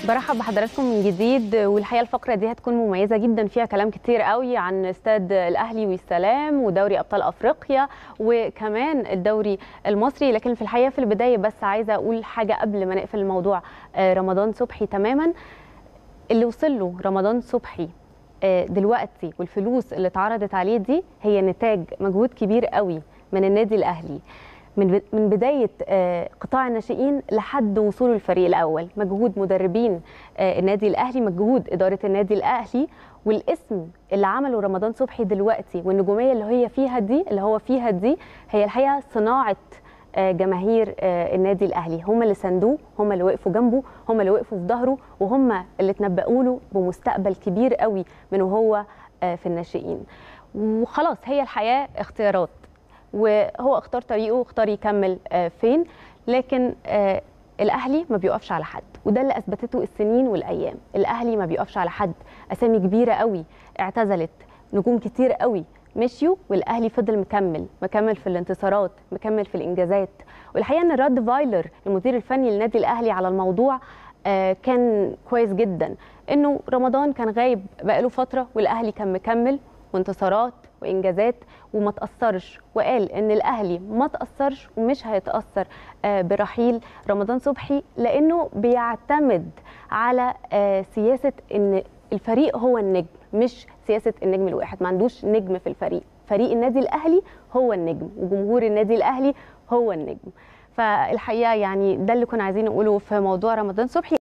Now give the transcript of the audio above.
برحب بحضراتكم من جديد والحقيقه الفقره دي هتكون مميزه جدا فيها كلام كتير قوي عن استاد الاهلي والسلام ودوري ابطال افريقيا وكمان الدوري المصري لكن في الحقيقه في البدايه بس عايزه اقول حاجه قبل ما نقفل الموضوع رمضان صبحي تماما اللي وصل له رمضان صبحي دلوقتي والفلوس اللي اتعرضت عليه دي هي نتاج مجهود كبير قوي من النادي الاهلي من من بدايه قطاع الناشئين لحد وصوله الفريق الاول مجهود مدربين النادي الاهلي مجهود اداره النادي الاهلي والاسم اللي عمله رمضان صبحي دلوقتي والنجوميه اللي هي فيها دي اللي هو فيها دي هي الحقيقه صناعه جماهير النادي الاهلي هم اللي ساندوه هم اللي وقفوا جنبه هم اللي وقفوا في ظهره وهم اللي تنبؤوا له بمستقبل كبير قوي من وهو في الناشئين وخلاص هي الحياه اختيارات وهو اختار طريقه واختار يكمل فين لكن الاهلي ما بيقفش على حد وده اللي اثبتته السنين والايام الاهلي ما بيقفش على حد اسامي كبيره قوي اعتزلت نجوم كتير قوي مشيوا والاهلي فضل مكمل مكمل في الانتصارات مكمل في الانجازات والحقيقه ان رد فايلر المدير الفني للنادي الاهلي على الموضوع كان كويس جدا انه رمضان كان غايب بقاله فتره والاهلي كان مكمل وانتصارات وانجازات وما تاثرش وقال ان الاهلي ما تاثرش ومش هيتاثر برحيل رمضان صبحي لانه بيعتمد على سياسه ان الفريق هو النجم مش سياسه النجم الواحد ما عندوش نجم في الفريق فريق النادي الاهلي هو النجم وجمهور النادي الاهلي هو النجم فالحقيقه يعني ده اللي كنا عايزين نقوله في موضوع رمضان صبحي